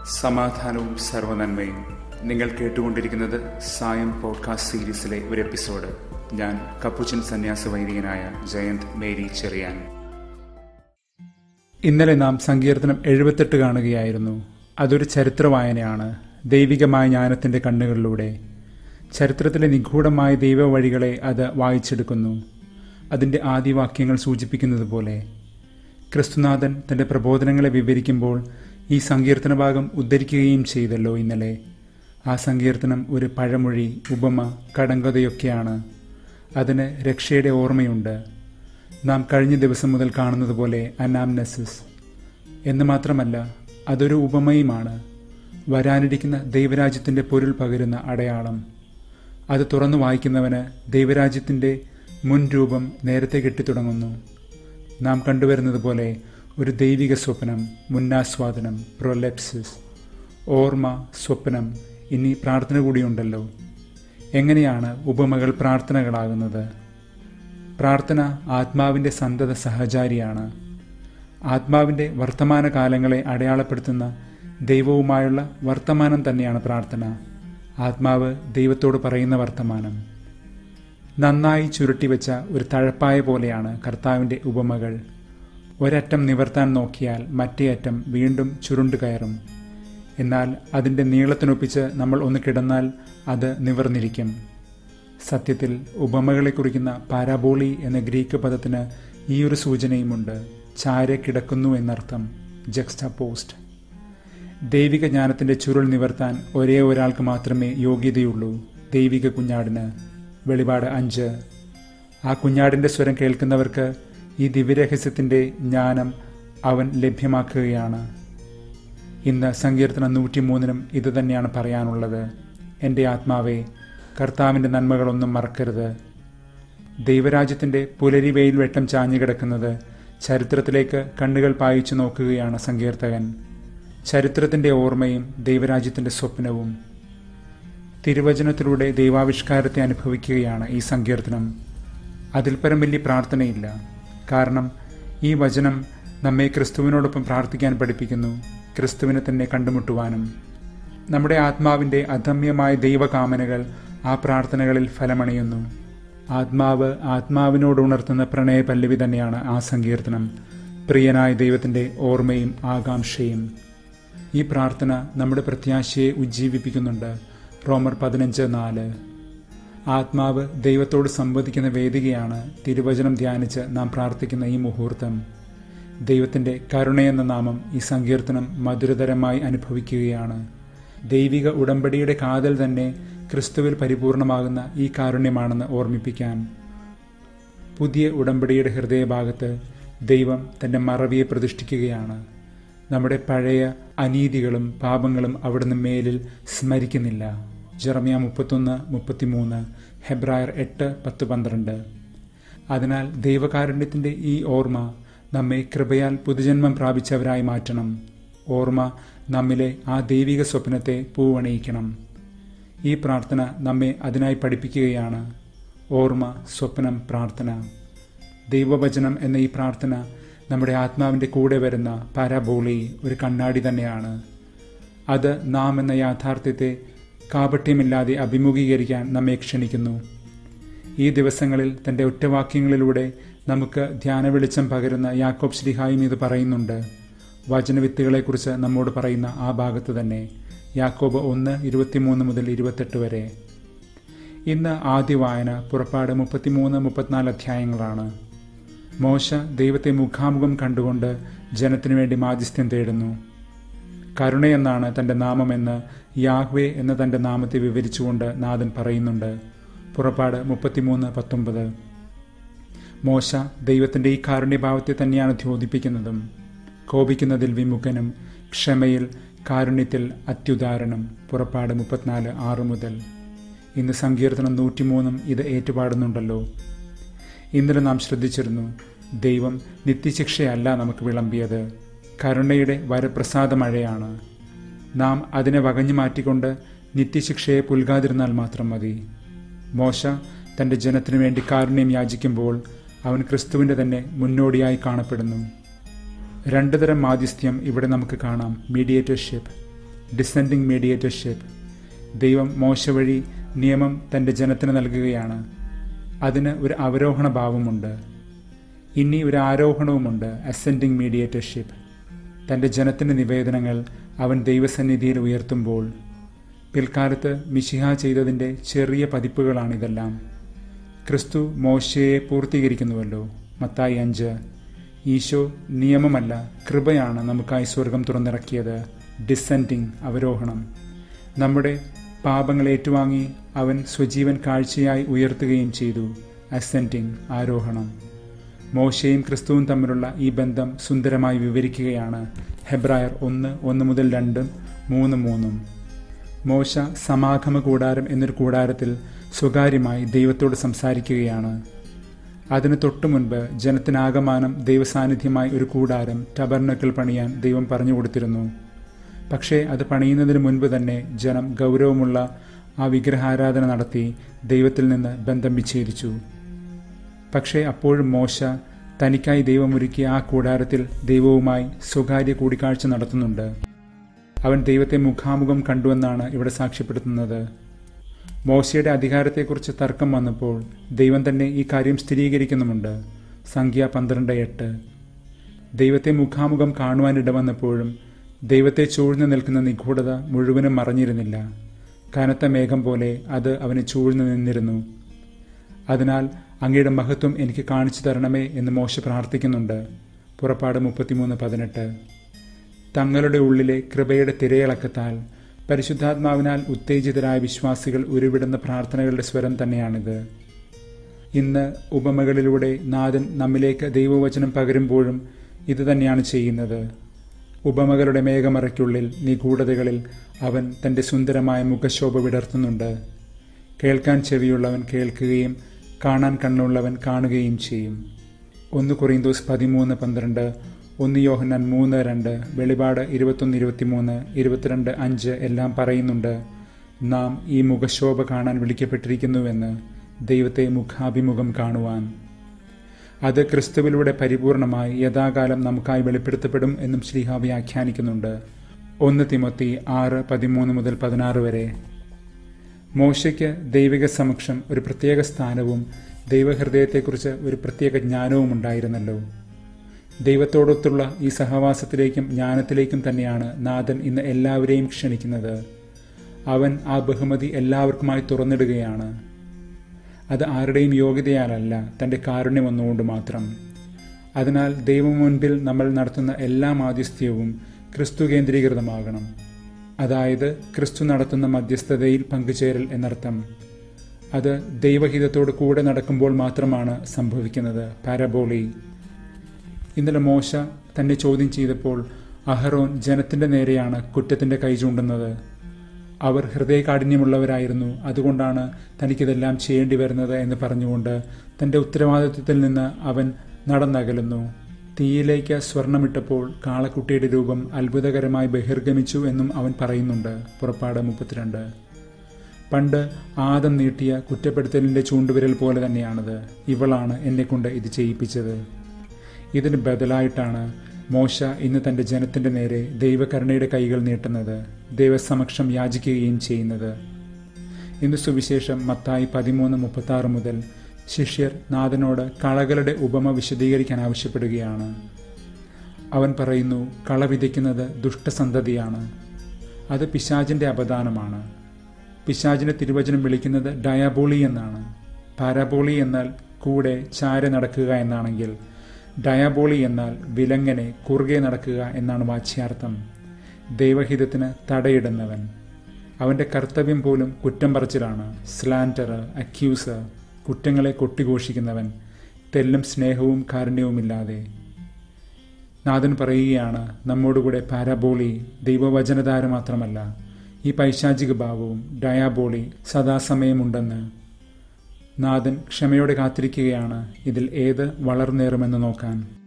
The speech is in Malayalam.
സമാധാനവും സർവനന്മയും നിങ്ങൾ കേട്ടുകൊണ്ടിരിക്കുന്നത് സായം പോഡ്കാസ്റ്റ് സീരീസിലെ ഒരു എപ്പിസോഡ് ഞാൻ കപ്പുച്ചൻ സന്യാസ വൈദികനായ ജയന്ത് മേരി ചെറിയാൻ ഇന്നലെ നാം സങ്കീർത്തനം എഴുപത്തെട്ട് കാണുകയായിരുന്നു അതൊരു ചരിത്ര വായനയാണ് ദൈവികമായ ജ്ഞാനത്തിന്റെ കണ്ണുകളിലൂടെ ചരിത്രത്തിലെ നിഗൂഢമായ ദൈവവഴികളെ അത് വായിച്ചെടുക്കുന്നു അതിൻ്റെ ആദിവാക്യങ്ങൾ സൂചിപ്പിക്കുന്നത് പോലെ ക്രിസ്തുനാഥൻ തന്റെ പ്രബോധനങ്ങളെ വിവരിക്കുമ്പോൾ ഈ സങ്കീർത്തന ഭാഗം ഉദ്ധരിക്കുകയും ചെയ്തല്ലോ ഇന്നലെ ആ സങ്കീർത്തനം ഒരു പഴമൊഴി ഉപമ കടങ്കഥയൊക്കെയാണ് അതിന് രക്ഷയുടെ ഓർമ്മയുണ്ട് നാം കഴിഞ്ഞ ദിവസം മുതൽ കാണുന്നത് പോലെ അനാംനസിസ് എന്ന് മാത്രമല്ല അതൊരു ഉപമയുമാണ് വരാനിരിക്കുന്ന ദൈവരാജ്യത്തിൻ്റെ പൊരുൾ പകരുന്ന അടയാളം അത് തുറന്നു വായിക്കുന്നവന് ദൈവരാജ്യത്തിൻ്റെ മുൻരൂപം നേരത്തെ കെട്ടിത്തുടങ്ങുന്നു നാം കണ്ടുവരുന്നത് പോലെ ഒരു ദൈവിക സ്വപ്നം മുന്നാസ്വാദനം പ്രൊലെപ്സിസ് ഓർമ്മ സ്വപ്നം ഇനി പ്രാർത്ഥന കൂടിയുണ്ടല്ലോ എങ്ങനെയാണ് ഉപമകൾ പ്രാർത്ഥനകളാകുന്നത് പ്രാർത്ഥന ആത്മാവിൻ്റെ സന്തത സഹചാരിയാണ് ആത്മാവിൻ്റെ വർത്തമാന കാലങ്ങളെ അടയാളപ്പെടുത്തുന്ന ദൈവവുമായുള്ള വർത്തമാനം തന്നെയാണ് പ്രാർത്ഥന ആത്മാവ് ദൈവത്തോട് പറയുന്ന വർത്തമാനം നന്നായി ചുരുട്ടിവെച്ച ഒരു തഴപ്പായ പോലെയാണ് കർത്താവിൻ്റെ ഉപമകൾ ഒരറ്റം നിവർത്താൻ നോക്കിയാൽ മറ്റേ അറ്റം വീണ്ടും ചുരുണ്ടു കയറും എന്നാൽ അതിൻ്റെ നീളത്തിനൊപ്പിച്ച് നമ്മൾ ഒന്ന് കിടന്നാൽ അത് നിവർന്നിരിക്കും സത്യത്തിൽ ഉപമകളെ കുറിക്കുന്ന പാരാബോളി എന്ന ഗ്രീക്ക് പദത്തിന് ഈ ഒരു സൂചനയുമുണ്ട് ചാര കിടക്കുന്നു എന്നർത്ഥം ജക്സ്റ്റ പോസ്റ്റ് ദൈവിക ജ്ഞാനത്തിന്റെ ചുരുൾ നിവർത്താൻ ഒരേ ഒരാൾക്ക് മാത്രമേ യോഗ്യതയുള്ളൂ ദൈവിക കുഞ്ഞാടിന് വെളിപാട് അഞ്ച് ആ കുഞ്ഞാടിന്റെ സ്വരം കേൾക്കുന്നവർക്ക് ഈ ദിവ്യരഹസ്യത്തിന്റെ ജ്ഞാനം അവൻ ലഭ്യമാക്കുകയാണ് ഇന്ന് സങ്കീർത്തനം നൂറ്റിമൂന്നിനും ഇത് തന്നെയാണ് പറയാനുള്ളത് എൻ്റെ ആത്മാവെ കർത്താവിൻ്റെ നന്മകളൊന്നും മറക്കരുത് ദൈവരാജ്യത്തിൻ്റെ പുലരിവെയിൽ വെട്ടം ചാഞ്ഞു കിടക്കുന്നത് ചരിത്രത്തിലേക്ക് കണ്ണുകൾ പായിച്ചു നോക്കുകയാണ് സങ്കീർത്തകൻ ചരിത്രത്തിൻ്റെ ഓർമ്മയും ദൈവരാജ്യത്തിൻ്റെ സ്വപ്നവും തിരുവചനത്തിലൂടെ ദൈവാവിഷ്കാരത്തെ അനുഭവിക്കുകയാണ് ഈ സങ്കീർത്തനം അതിൽ പരം വലിയ പ്രാർത്ഥനയില്ല കാരണം ഈ വചനം നമ്മെ ക്രിസ്തുവിനോടൊപ്പം പ്രാർത്ഥിക്കാൻ പഠിപ്പിക്കുന്നു ക്രിസ്തുവിനെ തന്നെ കണ്ടുമുട്ടുവാനും നമ്മുടെ ആത്മാവിൻ്റെ അദമ്യമായ ദൈവകാമനകൾ ആ പ്രാർത്ഥനകളിൽ ഫലമണിയുന്നു ആത്മാവ് ആത്മാവിനോട് ഉണർത്തുന്ന പ്രണയ പല്ലവി തന്നെയാണ് ആ സങ്കീർത്തനം പ്രിയനായ ദൈവത്തിൻ്റെ ഓർമ്മയും ആകാംക്ഷയും ഈ പ്രാർത്ഥന നമ്മുടെ പ്രത്യാശയെ ഉജ്ജീവിപ്പിക്കുന്നുണ്ട് റോമർ പതിനഞ്ച് നാല് ആത്മാവ് ദൈവത്തോട് സംവദിക്കുന്ന വേദികയാണ് തിരുവചനം ധ്യാനിച്ച് നാം പ്രാർത്ഥിക്കുന്ന ഈ മുഹൂർത്തം ദൈവത്തിൻ്റെ കരുണയെന്ന നാമം ഈ സങ്കീർത്തനം മധുരതരമായി അനുഭവിക്കുകയാണ് ദൈവിക ഉടമ്പടിയുടെ കാതൽ തന്നെ ക്രിസ്തുവിൽ പരിപൂർണമാകുന്ന ഈ കാരുണ്യമാണെന്ന് ഓർമ്മിപ്പിക്കാൻ പുതിയ ഉടമ്പടിയുടെ ഹൃദയഭാഗത്ത് ദൈവം തന്റെ മറവിയെ പ്രതിഷ്ഠിക്കുകയാണ് നമ്മുടെ പഴയ അനീതികളും പാപങ്ങളും അവിടുന്ന് മേലിൽ സ്മരിക്കുന്നില്ല ജെറമിയ മുപ്പത്തൊന്ന് മുപ്പത്തിമൂന്ന് ഹെബ്രായർ എട്ട് പത്ത് പന്ത്രണ്ട് അതിനാൽ ദൈവകാരുണ്യത്തിൻ്റെ ഈ ഓർമ്മ നമ്മെ കൃപയാൽ പുതുജന്മം പ്രാപിച്ചവരായി മാറ്റണം ഓർമ്മ നമ്മിലെ ആ ദൈവിക സ്വപ്നത്തെ പൂവണിയിക്കണം ഈ പ്രാർത്ഥന നമ്മെ അതിനായി പഠിപ്പിക്കുകയാണ് ഓർമ്മ സ്വപ്നം പ്രാർത്ഥന ദൈവവചനം എന്ന ഈ പ്രാർത്ഥന നമ്മുടെ ആത്മാവിൻ്റെ കൂടെ വരുന്ന പാരാബോളി ഒരു കണ്ണാടി തന്നെയാണ് അത് നാം എന്ന യാഥാർത്ഥ്യത്തെ കാപട്യമില്ലാതെ അഭിമുഖീകരിക്കാൻ നമ്മെ ക്ഷണിക്കുന്നു ഈ ദിവസങ്ങളിൽ തൻ്റെ ഒറ്റവാക്യങ്ങളിലൂടെ നമുക്ക് ധ്യാന വെളിച്ചം പകരുന്ന യാക്കോബ് ശ്രീഹായും ഇത് പറയുന്നുണ്ട് വചനവിത്തുകളെക്കുറിച്ച് നമ്മോട് പറയുന്ന ആ ഭാഗത്ത് തന്നെ യാക്കോബ് ഒന്ന് ഇരുപത്തിമൂന്ന് മുതൽ ഇരുപത്തെട്ട് വരെ ഇന്ന് ആദ്യ വായന പുറപ്പാട് മുപ്പത്തിമൂന്ന് മുപ്പത്തിനാല് അധ്യായങ്ങളാണ് മോശ ദൈവത്തെ മുഖാമുഖം കണ്ടുകൊണ്ട് ജനത്തിനു വേണ്ടി മാധ്യസ്ഥ്യം തേടുന്നു കരുണയെന്നാണ് തൻ്റെ നാമമെന്ന് യാഹ്വേ എന്ന തൻ്റെ നാമത്തെ വിവരിച്ചുകൊണ്ട് നാഥൻ പറയുന്നുണ്ട് പുറപ്പാട് മുപ്പത്തിമൂന്ന് പത്തൊമ്പത് മോശ ദൈവത്തിൻ്റെ ഈ കാരുണ്യഭാവത്തെ തന്നെയാണ് ദ്യോതിപ്പിക്കുന്നതും കോപിക്കുന്നതിൽ വിമുഖനും ക്ഷമയിൽ കാരുണ്യത്തിൽ അത്യുദാരണം പുറപ്പാട് മുപ്പത്തിനാല് ആറ് മുതൽ ഇന്ന് സങ്കീർത്തനം നൂറ്റിമൂന്നും ഇത് ഏറ്റുപാടുന്നുണ്ടല്ലോ ഇന്നലെ നാം ശ്രദ്ധിച്ചിരുന്നു ദൈവം നിത്യശിക്ഷയല്ല നമുക്ക് വിളമ്പിയത് കരുണയുടെ വരപ്രസാദ മഴയാണ് നാം അതിനെ വകഞ്ഞു മാറ്റിക്കൊണ്ട് നിത്യശിക്ഷയെ പുൽകാതിരുന്നാൽ മാത്രം മതി മോശ തൻ്റെ ജനത്തിനു വേണ്ടി കാരുണ്യം യാചിക്കുമ്പോൾ അവൻ ക്രിസ്തുവിൻ്റെ തന്നെ മുന്നോടിയായി കാണപ്പെടുന്നു രണ്ടു തരം മാധ്യസ്ഥ്യം ഇവിടെ നമുക്ക് കാണാം മീഡിയേറ്റർഷിപ്പ് ഡിസെൻഡിങ് മീഡിയേറ്റർഷിപ്പ് ദൈവം മോശ വഴി നിയമം തൻ്റെ ജനത്തിന് നൽകുകയാണ് അതിന് ഒരു അവരോഹണ ഭാവമുണ്ട് ഇനി ഒരു ആരോഹണവുമുണ്ട് അസെൻഡിങ് മീഡിയേറ്റർഷിപ്പ് തൻ്റെ ജനത്തിൻ്റെ നിവേദനങ്ങൾ അവൻ ദൈവസന്നിധിയിൽ ഉയർത്തുമ്പോൾ പിൽക്കാലത്ത് മിശിഹ ചെയ്തതിൻ്റെ ചെറിയ പതിപ്പുകളാണിതെല്ലാം ക്രിസ്തു മോശയെ പൂർത്തീകരിക്കുന്നുവല്ലോ മത്തായി അഞ്ച് ഈശോ നിയമമല്ല കൃപയാണ് നമുക്കായി സ്വർഗം തുറന്നിറക്കിയത് ഡിസെൻഡിങ് അവരോഹണം നമ്മുടെ പാപങ്ങൾ ഏറ്റുവാങ്ങി അവൻ സ്വജീവൻ കാഴ്ചയായി ഉയർത്തുകയും ചെയ്തു അസെൻഡിങ് ആരോഹണം മോശയും ക്രിസ്തുവും തമ്മിലുള്ള ഈ ബന്ധം സുന്ദരമായി വിവരിക്കുകയാണ് ഹെബ്രായർ ഒന്ന് ഒന്ന് മുതൽ രണ്ടും മൂന്ന് മൂന്നും മോശ സമാഗമ കൂടാരം എന്നൊരു കൂടാരത്തിൽ സ്വകാര്യമായി ദൈവത്തോട് സംസാരിക്കുകയാണ് അതിന് തൊട്ടു മുൻപ് ജനത്തിനാകമാനം ദൈവസാന്നിധ്യമായി ഒരു കൂടാരം ടബർനക്കിൾ പണിയാൻ ദൈവം പറഞ്ഞു കൊടുത്തിരുന്നു പക്ഷേ അത് പണിയുന്നതിന് മുൻപ് തന്നെ ജനം ഗൗരവമുള്ള ആ വിഗ്രഹാരാധന നടത്തി ദൈവത്തിൽ നിന്ന് ബന്ധം വിച്ഛേദിച്ചു പക്ഷേ അപ്പോഴും മോശ തനിക്കായി ദൈവമൊരുക്കിയ ആ കൂടാരത്തിൽ ദൈവവുമായി സ്വകാര്യ കൂടിക്കാഴ്ച നടത്തുന്നുണ്ട് അവൻ ദൈവത്തെ മുഖാമുഖം കണ്ടുവെന്നാണ് ഇവിടെ സാക്ഷ്യപ്പെടുത്തുന്നത് മോശയുടെ അധികാരത്തെക്കുറിച്ച് തർക്കം വന്നപ്പോൾ ദൈവം തന്നെ ഈ കാര്യം സ്ഥിരീകരിക്കുന്നുമുണ്ട് സംഖ്യ പന്ത്രണ്ട് എട്ട് ദൈവത്തെ മുഖാമുഖം കാണുവാനിട വന്നപ്പോഴും ദൈവത്തെ ചൂഴ്ന്നു നിൽക്കുന്ന നിഗൂഢത മുഴുവനും മറഞ്ഞിരുന്നില്ല കനത്ത മേഘം പോലെ അത് അവന് ചൂഴ്ന്നു നിന്നിരുന്നു അതിനാൽ അങ്ങയുടെ മഹത്വം എനിക്ക് കാണിച്ചു തരണമേ എന്ന് മോശ പ്രാർത്ഥിക്കുന്നുണ്ട് പുറപ്പാട് മുപ്പത്തിമൂന്ന് പതിനെട്ട് തങ്ങളുടെ ഉള്ളിലെ കൃപയുടെ തിരയിളക്കത്താൽ പരിശുദ്ധാത്മാവിനാൽ ഉത്തേജിതരായ വിശ്വാസികൾ ഉരുവിടുന്ന പ്രാർത്ഥനകളുടെ സ്വരം തന്നെയാണിത് ഇന്ന് ഉപമകളിലൂടെ നാഥൻ നമ്മിലേക്ക് ദൈവവചനം പകരുമ്പോഴും ഇത് തന്നെയാണ് ചെയ്യുന്നത് ഉപമകളുടെ മേഘമറയ്ക്കുള്ളിൽ നിഗൂഢതകളിൽ അവൻ തൻ്റെ സുന്ദരമായ മുഖശോഭ വിടർത്തുന്നുണ്ട് കേൾക്കാൻ ചെവിയുള്ളവൻ കേൾക്കുകയും കാണാൻ കണ്ണുള്ളവൻ കാണുകയും ചെയ്യും ഒന്ന് കൊറിന്തോസ് പതിമൂന്ന് പന്ത്രണ്ട് ഒന്ന് യോഹന്നാൻ മൂന്ന് രണ്ട് വെളിപാട് ഇരുപത്തൊന്ന് ഇരുപത്തിമൂന്ന് ഇരുപത്തിരണ്ട് അഞ്ച് എല്ലാം പറയുന്നുണ്ട് നാം ഈ മുഖശോഭ കാണാൻ വിളിക്കപ്പെട്ടിരിക്കുന്നുവെന്ന് ദൈവത്തെ മുഖാഭിമുഖം കാണുവാൻ അത് ക്രിസ്തുവിലൂടെ പരിപൂർണമായി യഥാകാലം നമുക്കായി വെളിപ്പെടുത്തപ്പെടും എന്നും ശ്രീഹ വ്യാഖ്യാനിക്കുന്നുണ്ട് ഒന്ന് തിമത്തി ആറ് പതിമൂന്ന് മുതൽ പതിനാറ് വരെ മോശയ്ക്ക് ദൈവിക സമക്ഷം ഒരു പ്രത്യേക സ്ഥാനവും ദൈവഹൃദയത്തെക്കുറിച്ച് ഒരു പ്രത്യേക ജ്ഞാനവും ഉണ്ടായിരുന്നല്ലോ ദൈവത്തോടൊത്തുള്ള ഈ സഹവാസത്തിലേക്കും ജ്ഞാനത്തിലേക്കും തന്നെയാണ് നാഥൻ ഇന്ന് എല്ലാവരെയും ക്ഷണിക്കുന്നത് അവൻ ആ ബഹുമതി എല്ലാവർക്കുമായി തുറന്നിടുകയാണ് അത് ആരുടെയും യോഗ്യതയാലല്ല തൻ്റെ കാരുണ്യം ഒന്നുകൊണ്ട് മാത്രം അതിനാൽ ദൈവം മുൻപിൽ നമ്മൾ നടത്തുന്ന എല്ലാ മാധ്യസ്ഥ്യവും ക്രിസ്തു കേന്ദ്രീകൃതമാകണം അതായത് ക്രിസ്തു നടത്തുന്ന മധ്യസ്ഥതയിൽ പങ്കുചേരൽ എന്നർത്ഥം അത് ദൈവഹിതത്തോട് കൂടെ നടക്കുമ്പോൾ മാത്രമാണ് സംഭവിക്കുന്നത് പാരബോളി ഇന്നലെ മോശ തന്നെ ചോദ്യം ചെയ്തപ്പോൾ അഹറോൻ ജനത്തിന്റെ നേരെയാണ് കുറ്റത്തിന്റെ കൈ ചൂണ്ടുന്നത് അവർ ഹൃദയകാഠിന്യമുള്ളവരായിരുന്നു അതുകൊണ്ടാണ് തനിക്കിതെല്ലാം ചെയ്യേണ്ടി വരുന്നത് എന്ന് പറഞ്ഞുകൊണ്ട് തന്റെ ഉത്തരവാദിത്വത്തിൽ നിന്ന് അവൻ നടന്നകലുന്നു തീയിലേക്ക് സ്വർണമിട്ടപ്പോൾ കാളക്കുട്ടിയുടെ രൂപം അത്ഭുതകരമായി ബഹിർഗമിച്ചു എന്നും അവൻ പറയുന്നുണ്ട് പുറപ്പാട് മുപ്പത്തിരണ്ട് പണ്ട് ആദം നീട്ടിയ കുറ്റപ്പെടുത്തലിന്റെ ചൂണ്ടുവിരൽ പോലെ തന്നെയാണത് ഇവളാണ് എന്നെക്കൊണ്ട് ഇത് ചെയ്യിപ്പിച്ചത് ഇതിന് ബദലായിട്ടാണ് മോശ ഇന്ന് തന്റെ ജനത്തിന്റെ നേരെ ദൈവകരുണയുടെ കൈകൾ നീട്ടുന്നത് ദൈവസമക്ഷം യാചിക്കുകയും ചെയ്യുന്നത് ഇന്ന് സുവിശേഷം മത്തായി പതിമൂന്ന് മുപ്പത്തി ആറ് മുതൽ ശിഷ്യർ നാഥനോട് കളകളുടെ ഉപമ വിശദീകരിക്കാൻ ആവശ്യപ്പെടുകയാണ് അവൻ പറയുന്നു കള വിതയ്ക്കുന്നത് ദുഷ്ടസന്തതിയാണ് അത് പിശാചിന്റെ അപദാനമാണ് പിശാചിനെ തിരുവചനം വിളിക്കുന്നത് ഡയാബോളി എന്നാണ് പാരാബോളി എന്നാൽ കൂടെ ചാര നടക്കുക എന്നാണെങ്കിൽ ഡയാബോളി എന്നാൽ വിലങ്ങനെ കുറുകെ നടക്കുക എന്നാണ് വാച്യാർത്ഥം ദൈവഹിതത്തിന് തടയിടുന്നവൻ അവന്റെ കർത്തവ്യം പോലും കുറ്റം പറച്ചിലാണ് സ്ലാൻഡർ അക്യൂസർ കുറ്റങ്ങളെ കൊട്ടിഘോഷിക്കുന്നവൻ തെല്ലും സ്നേഹവും കാരുണ്യവുമില്ലാതെ നാഥൻ പറയുകയാണ് നമ്മോടുകൂടെ പാരാബോളി ദൈവവചനധാര മാത്രമല്ല ഈ പൈശാചിക ഭാവവും ഡയാബോളി സദാസമയമുണ്ടെന്ന് നാഥൻ ക്ഷമയോടെ കാത്തിരിക്കുകയാണ് ഇതിൽ ഏത് വളർന്നേറുമെന്ന് നോക്കാൻ